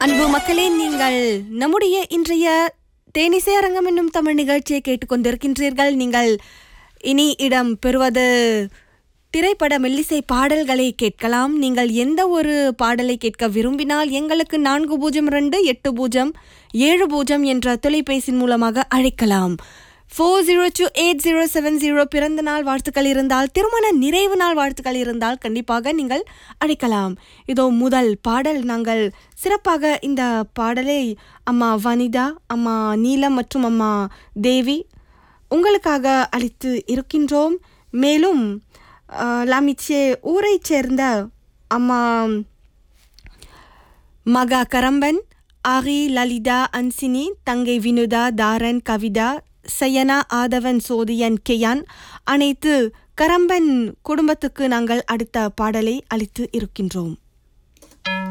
அன்பு மக்களே நீங்கள் நம்முடைய இன்றைய தேனிசை அரங்கம் என்னும் தமிழ் நிகழ்ச்சியை கேட்டுக்கொண்டிருக்கின்றீர்கள் நீங்கள் இனி இடம் பெறுவது திரைப்பட மெல்லிசை பாடல்களை கேட்கலாம் நீங்கள் எந்த ஒரு பாடலை கேட்க விரும்பினால் எங்களுக்கு நான்கு பூஜ்ஜியம் ரெண்டு எட்டு பூஜ்ஜியம் ஏழு பூஜ்ஜியம் என்ற தொலைபேசி மூலமாக அழைக்கலாம் four zero two eight zero seven zero பிறந்த நாள் வாழ்த்துக்கள் இருந்தால் திருமண நிறைவு நாள் வாழ்த்துக்கள் இருந்தால் கண்டிப்பாக நீங்கள் அழைக்கலாம் இதோ முதல் பாடல் நாங்கள் சிறப்பாக இந்த பாடலை அம்மா வனிதா அம்மா நீலம் மற்றும் அம்மா தேவி உங்களுக்காக அளித்து இருக்கின்றோம் மேலும் அஹ், லாமிச்சே ஊரைச் சேர்ந்த அம்மா மகா கரம்பன் ஆரி லலிதா அன்சினி தங்கை வினுதா தாரன் கவிதா சயனா ஆதவன் சோதியன் கெயான் அனைத்து கரம்பன் குடும்பத்துக்கு நாங்கள் அடுத்த பாடலை அளித்து இருக்கின்றோம்